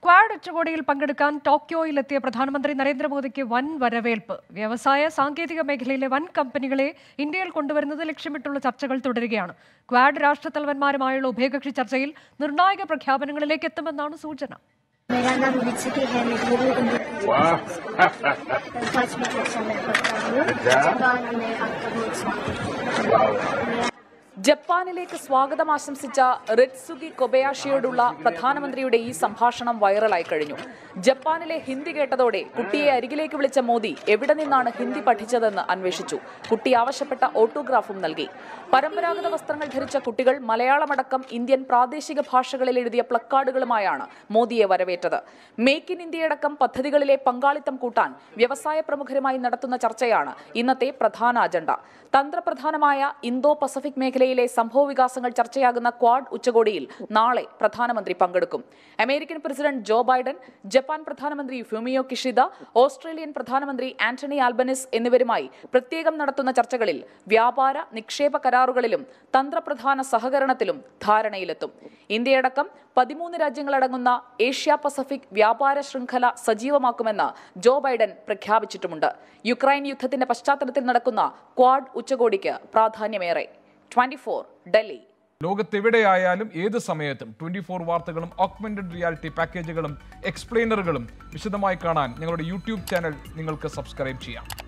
quad ഉച്ചകോടിയിൽ പങ്കെടുക്കാൻ ടോക്കിയോയിലെത്തിയ പ്രധാനമന്ത്രി നരേന്ദ്രമോദിക്ക് വൻ വരവേൽപ്പ് വ്യവസായ സാങ്കേതിക മേഖലയിലെ വൻ കമ്പനികളെ ഇന്ത്യയിൽ കൊണ്ടുവരുന്നത് ലക്ഷ്യമിട്ടുള്ള ചർച്ചകൾ തുടരുകയാണ് ക്വാഡ് രാഷ്ട്രത്തലവന്മാരുമായുള്ള ഉഭയകക്ഷി ചർച്ചയിൽ നിർണായക പ്രഖ്യാപനങ്ങളിലേക്ക് എത്തുമെന്നാണ് സൂചന मेरा नाम रिचिकी है मैं गुरु इंडियन पाँच में कक्षा में पढ़ता हूँ जापान में आपका बहुत स्वागत है ജപ്പാനിലേക്ക് സ്വാഗതം ആശംസിച്ച റിറ്റ്സുഗി കൊബയാഷിയോടുള്ള പ്രധാനമന്ത്രിയുടെ ഈ സംഭാഷണം വൈറലായി കഴിഞ്ഞു ജപ്പാനിലെ ഹിന്ദി കേട്ടതോടെ കുട്ടിയെ അരികിലേക്ക് വിളിച്ച മോദി എവിടെ നിന്നാണ് ഹിന്ദി പഠിച്ചതെന്ന് അന്വേഷിച്ചു കുട്ടി ആവശ്യപ്പെട്ട ഓട്ടോഗ്രാഫും നൽകി പരമ്പരാഗത വസ്ത്രങ്ങൾ ധരിച്ച കുട്ടികൾ മലയാളമടക്കം ഇന്ത്യൻ പ്രാദേശിക ഭാഷകളിൽ എഴുതിയ പ്ലക്കാർഡുകളുമായാണ് മോദിയെ വരവേറ്റത് മേക്ക് ഇൻ ഇന്ത്യയടക്കം പദ്ധതികളിലെ പങ്കാളിത്തം കൂട്ടാൻ വ്യവസായ പ്രമുഖരുമായി നടത്തുന്ന ചർച്ചയാണ് ഇന്നത്തെ പ്രധാന അജണ്ട തന്ത്രപ്രധാനമായ ഇന്തോ പസഫിക് മേഖലയിലെ സംഭവ വികാസങ്ങൾ ചർച്ചയാകുന്ന ക്വാഡ് ഉച്ചകോടിയിൽ നാളെ പ്രധാനമന്ത്രി പങ്കെടുക്കും American president Joe Biden Japan പ്രധാനമന്ത്രി ഫ്യൂമിയോ കിഷിദ ഓസ്ട്രേലിയൻ പ്രധാനമന്ത്രി ആന്റണി ആൽബനിസ് എന്നിവരുമായി പ്രത്യേകം നടത്തുന്ന ചർച്ചകളിൽ വ്യാപാര നിക്ഷേപ കരാറുകളിലും തന്ത്രപ്രധാന സഹകരണത്തിലും ധാരണയിലെത്തും ഇന്ത്യയടക്കം പതിമൂന്ന് രാജ്യങ്ങളടങ്ങുന്ന ഏഷ്യ പസഫിക് വ്യാപാര ശൃംഖല സജീവമാക്കുമെന്ന് ജോ ബൈഡൻ പ്രഖ്യാപിച്ചിട്ടുമുണ്ട് യുക്രൈൻ യുദ്ധത്തിന്റെ പശ്ചാത്തലത്തിൽ നടക്കുന്ന ക്വാഡ് ഉച്ചകോടിക്ക് പ്രാധാന്യമേറെ ട്വന്റി ഡൽഹി ലോകത്തെവിടെയായാലും ഏത് സമയത്തും ട്വന്റി ഫോർ വാർത്തകളും ഓഗ്മെന്റഡ് റിയാലിറ്റി പാക്കേജുകളും എക്സ്പ്ലെയിനറുകളും വിശദമായി കാണാൻ ഞങ്ങളുടെ യൂട്യൂബ് ചാനൽ നിങ്ങൾക്ക് സബ്സ്ക്രൈബ് ചെയ്യാം